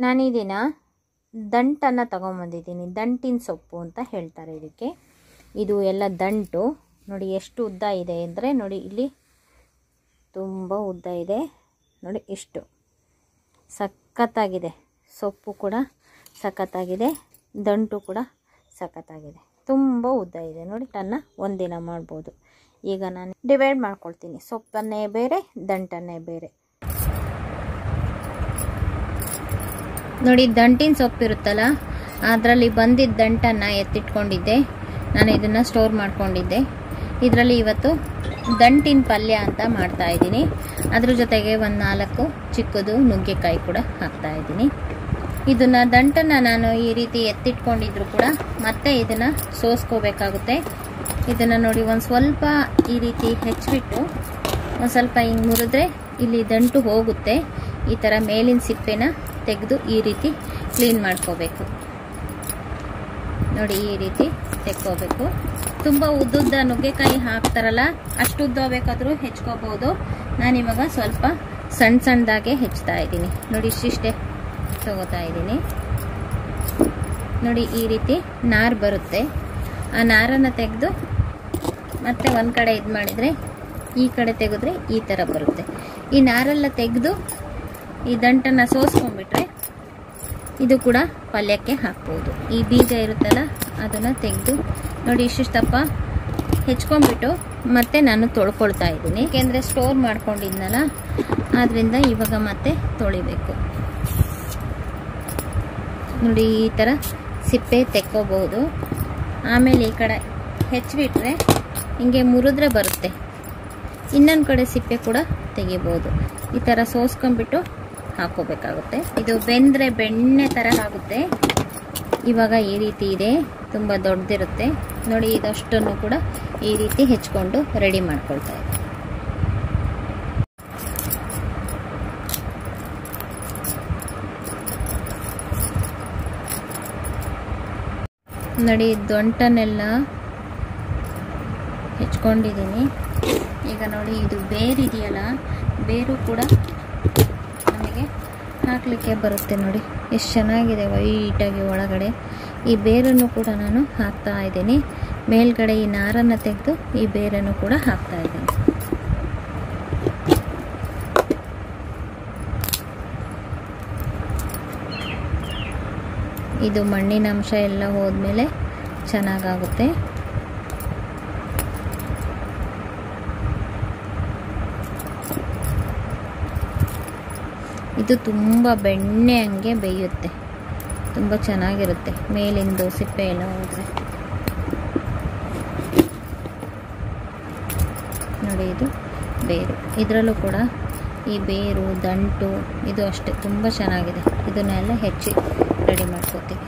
ನಾನು ಈ ದಿನ ದಂಟನ್ನು ತಗೊಂಬಂದಿದ್ದೀನಿ ದಂಟಿನ ಸೊಪ್ಪು ಅಂತ ಹೇಳ್ತಾರೆ ಇದಕ್ಕೆ ಇದು ಎಲ್ಲ ದಂಟು ನೋಡಿ ಎಷ್ಟು ಉದ್ದ ಇದೆ ಅಂದರೆ ನೋಡಿ ಇಲ್ಲಿ ತುಂಬ ಉದ್ದ ಇದೆ ನೋಡಿ ಇಷ್ಟು ಸಖತ್ತಾಗಿದೆ ಸೊಪ್ಪು ಕೂಡ ಸಖತ್ತಾಗಿದೆ ದಂಟು ಕೂಡ ಸಖತ್ತಾಗಿದೆ ತುಂಬ ಉದ್ದ ಇದೆ ನೋಡಿ ಟನ್ನ ಒಂದಿನ ಮಾಡ್ಬೋದು ಈಗ ನಾನು ಡಿವೈಡ್ ಮಾಡ್ಕೊಳ್ತೀನಿ ಸೊಪ್ಪನ್ನೇ ಬೇರೆ ದಂಟನ್ನೇ ಬೇರೆ ನೋಡಿ ದಂಟಿನ ಸೊಪ್ಪು ಇರುತ್ತಲ್ಲ ಅದರಲ್ಲಿ ಬಂದಿದ್ದ ದಂಟನ್ನು ಎತ್ತಿಟ್ಕೊಂಡಿದ್ದೆ ನಾನು ಇದನ್ನು ಸ್ಟೋರ್ ಮಾಡ್ಕೊಂಡಿದ್ದೆ ಇದರಲ್ಲಿ ಇವತ್ತು ದಂಟಿನ ಪಲ್ಯ ಅಂತ ಮಾಡ್ತಾ ಇದ್ದೀನಿ ಅದ್ರ ಜೊತೆಗೆ ಒಂದು ನಾಲ್ಕು ಚಿಕ್ಕದು ನುಗ್ಗೆಕಾಯಿ ಕೂಡ ಹಾಕ್ತಾ ಇದ್ದೀನಿ ಇದನ್ನ ದಂಟನ್ನು ನಾನು ಈ ರೀತಿ ಎತ್ತಿಟ್ಕೊಂಡಿದ್ರು ಕೂಡ ಮತ್ತೆ ಇದನ್ನು ಸೋಸ್ಕೋಬೇಕಾಗುತ್ತೆ ಇದನ್ನು ನೋಡಿ ಒಂದು ಸ್ವಲ್ಪ ಈ ರೀತಿ ಹೆಚ್ಚಿಬಿಟ್ಟು ಒಂದು ಸ್ವಲ್ಪ ಹಿಂಗೆ ಮುರಿದ್ರೆ ಇಲ್ಲಿ ದಂಟು ಹೋಗುತ್ತೆ ಈ ಥರ ಮೇಲಿನ ಸಿಪ್ಪೆನ ತೆಗೆದು ಈ ರೀತಿ ಕ್ಲೀನ್ ಮಾಡ್ಕೋಬೇಕು ನೋಡಿ ಈ ರೀತಿ ತೆಕ್ಕೋಬೇಕು ತುಂಬ ಉದ್ದುದ್ದ ನುಗ್ಗೆಕಾಯಿ ಹಾಕ್ತಾರಲ್ಲ ಅಷ್ಟು ಉದ್ದ ಬೇಕಾದರೂ ಹೆಚ್ಕೋಬಹುದು ನಾನಿವಾಗ ಸ್ವಲ್ಪ ಸಣ್ಣ ಸಣ್ಣದಾಗೆ ಹೆಚ್ಚ್ತಾ ಇದ್ದೀನಿ ನೋಡಿ ಇಷ್ಟಿಷ್ಟೇ ತಗೋತಾ ಇದ್ದೀನಿ ನೋಡಿ ಈ ರೀತಿ ನಾರು ಬರುತ್ತೆ ಆ ನಾರನ್ನು ತೆಗೆದು ಮತ್ತೆ ಒಂದು ಕಡೆ ಇದು ಮಾಡಿದರೆ ಈ ಕಡೆ ತೆಗೆದ್ರೆ ಈ ಥರ ಬರುತ್ತೆ ಈ ನಾರೆಲ್ಲ ತೆಗೆದು ಈ ದಂಟನ್ನು ಸೋಸ್ಕೊಂಡ್ಬಿಟ್ರೆ ಇದು ಕೂಡ ಪಲ್ಯಕ್ಕೆ ಹಾಕ್ಬೋದು ಈ ಬೀಜ ಇರುತ್ತಲ್ಲ ಅದನ್ನು ತೆಗೆದು ನೋಡಿ ಇಷ್ಟಿಷ್ಟಪ್ಪ ಹೆಚ್ಕೊಂಡ್ಬಿಟ್ಟು ಮತ್ತೆ ನಾನು ತೊಳ್ಕೊಳ್ತಾ ಇದ್ದೀನಿ ಏಕೆಂದರೆ ಸ್ಟೋರ್ ಮಾಡ್ಕೊಂಡಿದ್ನಲ್ಲ ಆದ್ದರಿಂದ ಇವಾಗ ಮತ್ತೆ ತೊಳಿಬೇಕು ನೋಡಿ ಈ ಥರ ಸಿಪ್ಪೆ ತೆಕ್ಕೋಬಹುದು ಆಮೇಲೆ ಈ ಕಡೆ ಹೆಚ್ಚಿಬಿಟ್ರೆ ಹಿಂಗೆ ಮುರಿದ್ರೆ ಬರುತ್ತೆ ಇನ್ನೊಂದು ಕಡೆ ಸಿಪ್ಪೆ ಕೂಡ ತೆಗಿಬೋದು ಈ ಥರ ಸೋಸ್ಕೊಂಡ್ಬಿಟ್ಟು ಹಾಕೋಬೇಕಾಗುತ್ತೆ ಇದು ಬೆಂದರೆ ಬೆಣ್ಣೆ ಥರ ಆಗುತ್ತೆ ಇವಾಗ ಈ ರೀತಿ ಇದೆ ತುಂಬ ದೊಡ್ಡದಿರುತ್ತೆ ನೋಡಿ ಇದಷ್ಟನ್ನು ಕೂಡ ಈ ರೀತಿ ಹೆಚ್ಕೊಂಡು ರೆಡಿ ಮಾಡ್ಕೊಳ್ತಾ ಇದೆ ನೋಡಿ ದೊಂಟನೆಲ್ಲ ಹೆಚ್ಕೊಂಡಿದ್ದೀನಿ ಈಗ ನೋಡಿ ಇದು ಬೇರಿದೆಯಲ್ಲ ಬೇರು ಕೂಡ ನಮಗೆ ಹಾಕಲಿಕ್ಕೆ ಬರುತ್ತೆ ನೋಡಿ ಎಷ್ಟು ಚೆನ್ನಾಗಿದೆ ವೈಟಾಗಿ ಒಳಗಡೆ ಈ ಬೇರನ್ನು ಕೂಡ ನಾನು ಹಾಕ್ತಾ ಇದ್ದೀನಿ ಮೇಲ್ಗಡೆ ಈ ನಾರನ್ನು ತೆಗೆದು ಈ ಬೇರನ್ನು ಕೂಡ ಹಾಕ್ತಾ ಇದ್ದೀನಿ ಇದು ಮಣ್ಣಿನ ಅಂಶ ಎಲ್ಲ ಹೋದ್ಮೇಲೆ ಚೆನ್ನಾಗಾಗುತ್ತೆ ಇದು ತುಂಬ ಬೆಣ್ಣೆ ಹಂಗೆ ಬೇಯುತ್ತೆ ತುಂಬ ಚೆನ್ನಾಗಿರುತ್ತೆ ಮೇಲಿಂದು ಸಿಪ್ಪೆ ಎಲ್ಲ ಹೋದರೆ ನೋಡಿ ಇದು ಬೇರು ಇದರಲ್ಲೂ ಕೂಡ ಈ ಬೇರು ದಂಟು ಇದು ಅಷ್ಟೇ ತುಂಬ ಚೆನ್ನಾಗಿದೆ ಇದನ್ನೆಲ್ಲ ಹೆಚ್ಚಿ ರೆಡಿ ಮಾಡ್ಕೋತೀವಿ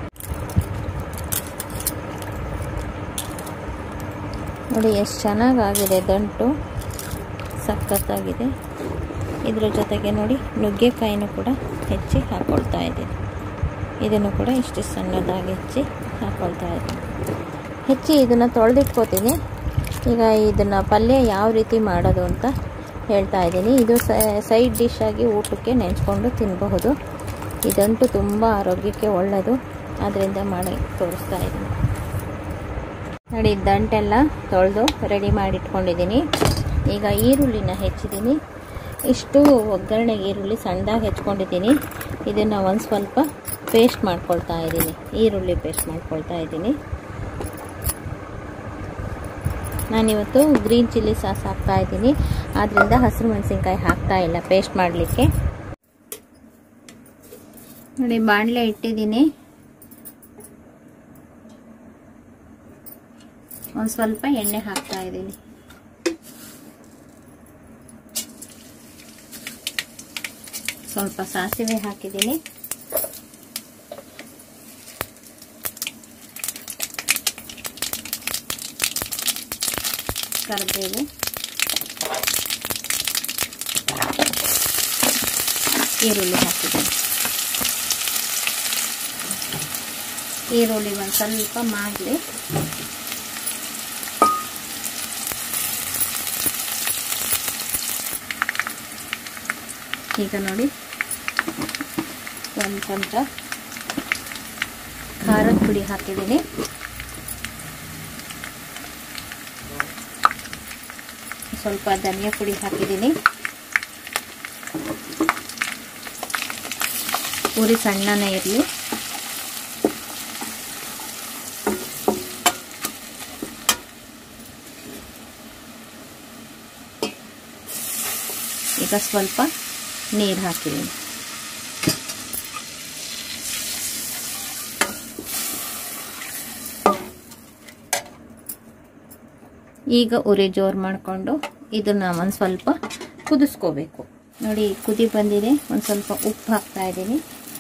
ನೋಡಿ ಎಷ್ಟು ಚೆನ್ನಾಗಾಗಿದೆ ದಂಟು ಸಖತ್ತಾಗಿದೆ ಇದರ ಜೊತೆಗೆ ನೋಡಿ ನುಗ್ಗೆಕಾಯಿನೂ ಕೂಡ ಹೆಚ್ಚಿ ಹಾಕ್ಕೊಳ್ತಾ ಇದ್ದೀನಿ ಇದನ್ನು ಕೂಡ ಇಷ್ಟು ಸಣ್ಣದಾಗಿ ಹೆಚ್ಚಿ ಹಾಕ್ಕೊಳ್ತಾ ಇದ್ದೀನಿ ಹೆಚ್ಚಿ ಇದನ್ನು ತೊಳೆದಿಟ್ಕೋತೀನಿ ಈಗ ಇದನ್ನು ಪಲ್ಯ ಯಾವ ರೀತಿ ಮಾಡೋದು ಅಂತ ಹೇಳ್ತಾ ಇದ್ದೀನಿ ಇದು ಸೈಡ್ ಡಿಶ್ ಆಗಿ ಊಟಕ್ಕೆ ನೆಂಚ್ಕೊಂಡು ತಿನ್ನಬಹುದು ಇದಂತೂ ತುಂಬ ಆರೋಗ್ಯಕ್ಕೆ ಒಳ್ಳೆಯದು ಅದರಿಂದ ಮಾಡಿ ತೋರಿಸ್ತಾ ಇದ್ದೀನಿ ನೋಡಿ ದಂಟೆಲ್ಲ ತೊಳೆದು ರೆಡಿ ಮಾಡಿಟ್ಕೊಂಡಿದ್ದೀನಿ ಈಗ ಈರುಳ್ಳಿನ ಹೆಚ್ಚಿದ್ದೀನಿ ಇಷ್ಟು ಒಗ್ಗರಣೆಗೆ ಈರುಳ್ಳಿ ಸಣ್ಣದಾಗಿ ಹೆಚ್ಕೊಂಡಿದ್ದೀನಿ ಇದನ್ನು ಒಂದು ಸ್ವಲ್ಪ ಪೇಸ್ಟ್ ಮಾಡ್ಕೊಳ್ತಾ ಇದ್ದೀನಿ ಈರುಳ್ಳಿ ಪೇಸ್ಟ್ ಮಾಡ್ಕೊಳ್ತಾ ಇದ್ದೀನಿ ನಾನಿವತ್ತು ಗ್ರೀನ್ ಚಿಲ್ಲಿ ಸಾಸ್ ಹಾಕ್ತಾ ಇದ್ದೀನಿ ಆದ್ದರಿಂದ ಹಸಿರು ಮೆಣಸಿನ್ಕಾಯಿ ಹಾಕ್ತಾ ಇಲ್ಲ ಪೇಸ್ಟ್ ಮಾಡಲಿಕ್ಕೆ ನೋಡಿ ಬಾಣಲೆ ಇಟ್ಟಿದ್ದೀನಿ ಒಂದು ಸ್ವಲ್ಪ ಎಣ್ಣೆ ಹಾಕ್ತಾ ಇದ್ದೀನಿ ಸ್ವಲ್ಪ ಸಾಸಿವೆ ಹಾಕಿದ್ದೀನಿ ಕರಿಬೇವು ಈರುಳ್ಳಿ ಹಾಕಿದ್ದೀನಿ ಈರುಳ್ಳಿ ಒಂದು ಸ್ವಲ್ಪ ಮಾಡಲಿ ಈಗ ನೋಡಿ ಒಂದು ಒಂದು ಚಮಚ ಖಾರದ ಪುಡಿ ಹಾಕಿದ್ದೀನಿ ಸ್ವಲ್ಪ ಧನಿಯಾ ಪುಡಿ ಹಾಕಿದ್ದೀನಿ ಪೂರಿ ಸಣ್ಣನೇ ಇರಲಿ ಈಗ ಸ್ವಲ್ಪ ನೀರು ಹಾಕಿದ್ದೀನಿ ಈಗ ಉರಿ ಜೋರು ಮಾಡಿಕೊಂಡು ಇದನ್ನು ಒಂದು ಸ್ವಲ್ಪ ಕುದಿಸ್ಕೋಬೇಕು ನೋಡಿ ಕುದಿ ಬಂದಿದೆ ಒಂದು ಸ್ವಲ್ಪ ಉಪ್ಪು ಹಾಕ್ತಾ ಇದ್ದೀನಿ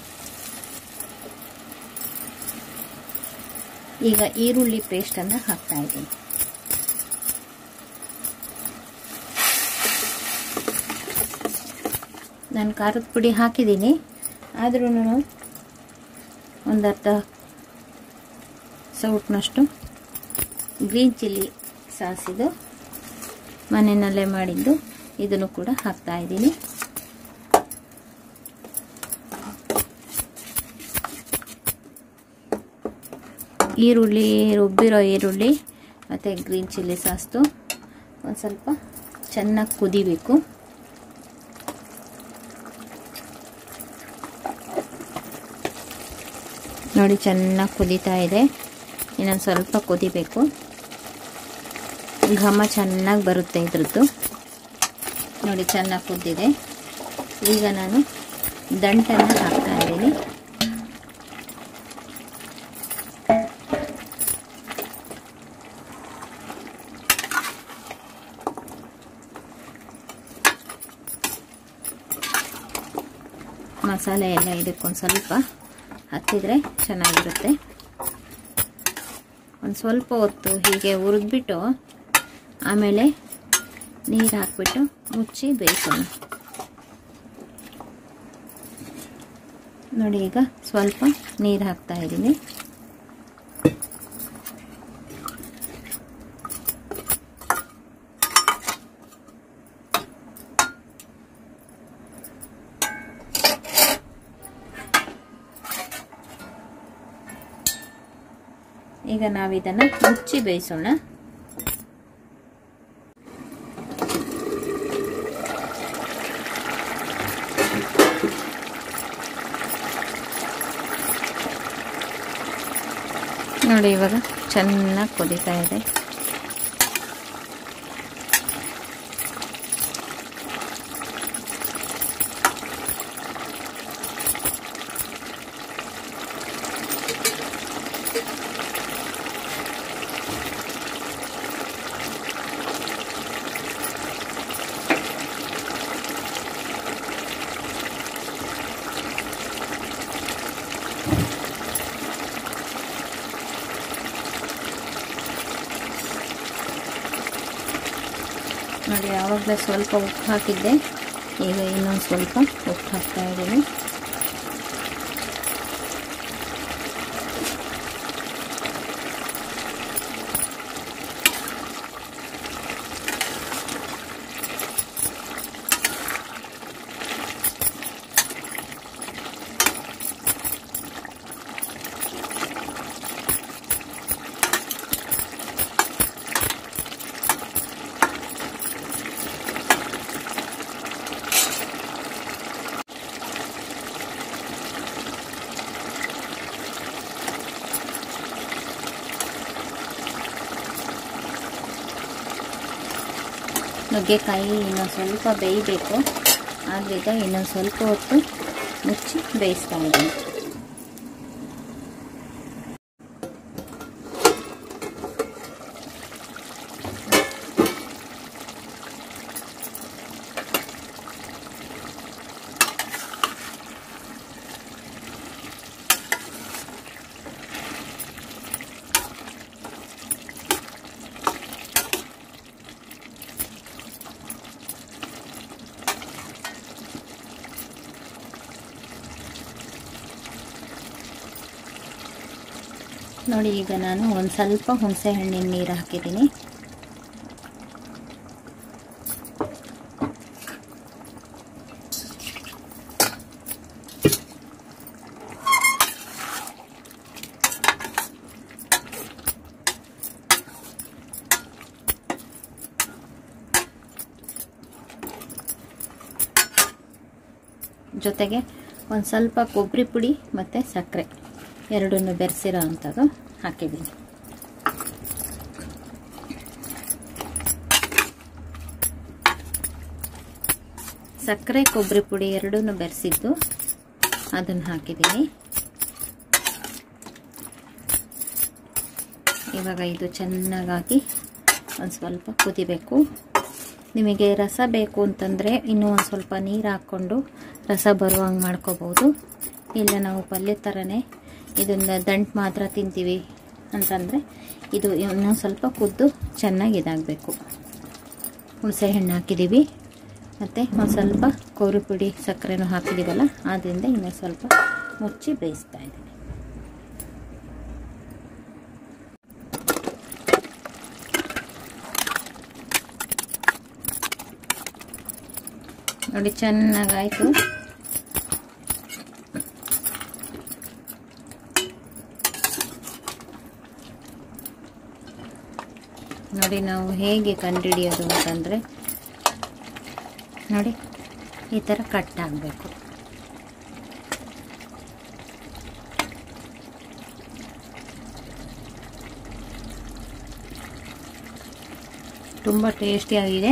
ಈಗ ಈರುಳ್ಳಿ ಪೇಸ್ಟನ್ನು ಹಾಕ್ತಾ ಇದ್ದೀನಿ ನಾನು ಖಾರದ ಪುಡಿ ಹಾಕಿದ್ದೀನಿ ಆದ್ರೂ ಒಂದು ಅರ್ಧ ಸೌಟ್ನಷ್ಟು ಗ್ರೀನ್ ಚಿಲ್ಲಿ ಸಾಸಿದು ಮನೆಯಲ್ಲೇ ಮಾಡಿದ್ದು ಇದನ್ನು ಕೂಡ ಹಾಕ್ತಾ ಇದ್ದೀನಿ ಈರುಳ್ಳಿ ರುಬ್ಬಿರೋ ಈರುಳ್ಳಿ ಮತ್ತು ಗ್ರೀನ್ ಚಿಲ್ಲಿ ಸಾಸ್ದು ಒಂದು ಸ್ವಲ್ಪ ಚೆನ್ನಾಗಿ ಕುದಿಬೇಕು ನೋಡಿ ಚೆನ್ನಾಗಿ ಕುದೀತಾ ಇದೆ ಇನ್ನೊಂದು ಸ್ವಲ್ಪ ಕುದಿಬೇಕು ಘಮ ಚೆನ್ನಾಗಿ ಬರುತ್ತೆ ಇದ್ರದ್ದು ನೋಡಿ ಚೆನ್ನಾಗಿ ಕುದ್ದಿದೆ ಈಗ ನಾನು ದಂಟನ್ನು ಹಾಕ್ತಾ ಇದ್ದೀನಿ ಮಸಾಲೆ ಎಲ್ಲ ಇದಕ್ಕೊಂದು ಸ್ವಲ್ಪ ಹತ್ತಿದ್ರೆ ಚೆನ್ನಾಗಿರುತ್ತೆ ಒಂದು ಸ್ವಲ್ಪ ಹೊತ್ತು ಹೀಗೆ ಹುರಿದ್ಬಿಟ್ಟು ಆಮೇಲೆ ನೀರು ಹಾಕ್ಬಿಟ್ಟು ಮುಚ್ಚಿ ಬೇಯಿಸೋಣ ನೋಡಿ ಈಗ ಸ್ವಲ್ಪ ನೀರು ಹಾಕ್ತಾ ಇದ್ದೀನಿ ಈಗ ನಾವಿದನ್ನು ಮುಚ್ಚಿ ಬೇಯಿಸೋಣ ನೋಡಿ ಇವಾಗ ಚೆನ್ನಾಗಿ ಕುದೀತಾ ಇದೆ ನೋಡಿ ಆವಾಗಲೇ ಸ್ವಲ್ಪ ಉಪ್ಪು ಹಾಕಿದ್ದೆ ಈಗ ಇನ್ನೊಂದು ಸ್ವಲ್ಪ ಉಪ್ಪು ಹಾಕ್ತಾ ಇದ್ದೀನಿ ನುಗ್ಗೆಕಾಯಿ ಇನ್ನೊಂದು ಸ್ವಲ್ಪ ಬೇಯಬೇಕು ಆದ್ರಿಂದ ಇನ್ನೊಂದು ಸ್ವಲ್ಪ ಹೊತ್ತು ಮುಚ್ಚಿ ಬೇಯಿಸ್ತಾ ಇದ್ದೀನಿ ನೋಡಿ ಈಗ ನಾನು ಒಂದು ಸ್ವಲ್ಪ ಹುಣಸೆ ಹಣ್ಣಿನ ನೀರು ಹಾಕಿದ್ದೀನಿ ಜೊತೆಗೆ ಒಂದು ಸ್ವಲ್ಪ ಕೊಬ್ಬರಿ ಪುಡಿ ಮತ್ತು ಸಕ್ಕರೆ ಎರಡನ್ನು ಬೆರೆಸಿರೋ ಅಂಥದ್ದು ಹಾಕಿದ್ದೀನಿ ಸಕ್ಕರೆ ಕೊಬ್ಬರಿ ಪುಡಿ ಎರಡನ್ನೂ ಬೆರೆಸಿದ್ದು ಅದನ್ನು ಹಾಕಿದ್ದೀನಿ ಇವಾಗ ಇದು ಚೆನ್ನಾಗಾಗಿ ಒಂದು ಸ್ವಲ್ಪ ಕುದಿಬೇಕು ನಿಮಗೆ ರಸ ಬೇಕು ಅಂತಂದರೆ ಇನ್ನೂ ಒಂದು ಸ್ವಲ್ಪ ನೀರು ಹಾಕ್ಕೊಂಡು ರಸ ಬರುವಂಗೆ ಮಾಡ್ಕೋಬೋದು ಇಲ್ಲ ನಾವು ಪಲ್ಯ ಥರನೇ ಇದನ್ನು ದಂಟು ಮಾತ್ರ ತಿಂತೀವಿ ಅಂತಂದರೆ ಇದು ಇನ್ನೂ ಸ್ವಲ್ಪ ಕುದ್ದು ಚೆನ್ನಾಗಿ ಇದಾಗಬೇಕು ಹುಣಸೆ ಹಣ್ಣು ಹಾಕಿದ್ದೀವಿ ಮತ್ತು ಒಂದು ಸ್ವಲ್ಪ ಕೊಬ್ಬರಿ ಪುಡಿ ಸಕ್ಕರೆನೂ ಹಾಕಿದ್ದೀವಲ್ಲ ಆದ್ದರಿಂದ ಇನ್ನೂ ಸ್ವಲ್ಪ ಮುಚ್ಚಿ ಬೇಯಿಸ್ತಾ ಇದ್ದೀನಿ ನೋಡಿ ಚೆನ್ನಾಗಾಯಿತು ನೋಡಿ ನಾವು ಹೇಗೆ ಕಂಡುಹಿಡಿಯೋದು ಅಂತಂದರೆ ನೋಡಿ ಈ ಥರ ಕಟ್ ಆಗಬೇಕು ತುಂಬ ಟೇಸ್ಟಿಯಾಗಿದೆ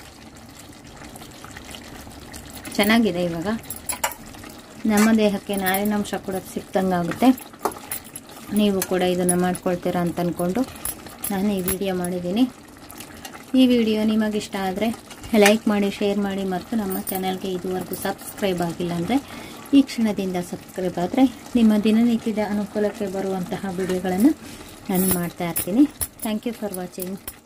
ಚೆನ್ನಾಗಿದೆ ಇವಾಗ ನಮ್ಮ ದೇಹಕ್ಕೆ ನಾರಿನಾಂಶ ಕೂಡ ಸಿಕ್ತಂಗೆ ಆಗುತ್ತೆ ನೀವು ಕೂಡ ಇದನ್ನು ಮಾಡ್ಕೊಳ್ತೀರಾ ಅಂತ ಅಂದ್ಕೊಂಡು ನಾನು ಈ ವಿಡಿಯೋ ಮಾಡಿದ್ದೀನಿ ಈ ವಿಡಿಯೋ ನಿಮಗಿಷ್ಟ ಆದರೆ ಲೈಕ್ ಮಾಡಿ ಶೇರ್ ಮಾಡಿ ಮತ್ತು ನಮ್ಮ ಚಾನಲ್ಗೆ ಇದುವರೆಗೂ ಸಬ್ಸ್ಕ್ರೈಬ್ ಆಗಿಲ್ಲ ಅಂದರೆ ಈ ಕ್ಷಣದಿಂದ ಸಬ್ಸ್ಕ್ರೈಬ್ ಆದರೆ ನಿಮ್ಮ ದಿನನಿತ್ಯದ ಅನುಕೂಲಕ್ಕೆ ಬರುವಂತಹ ವಿಡಿಯೋಗಳನ್ನು ನಾನು ಮಾಡ್ತಾ ಇರ್ತೀನಿ ಥ್ಯಾಂಕ್ ಯು ಫಾರ್ ವಾಚಿಂಗ್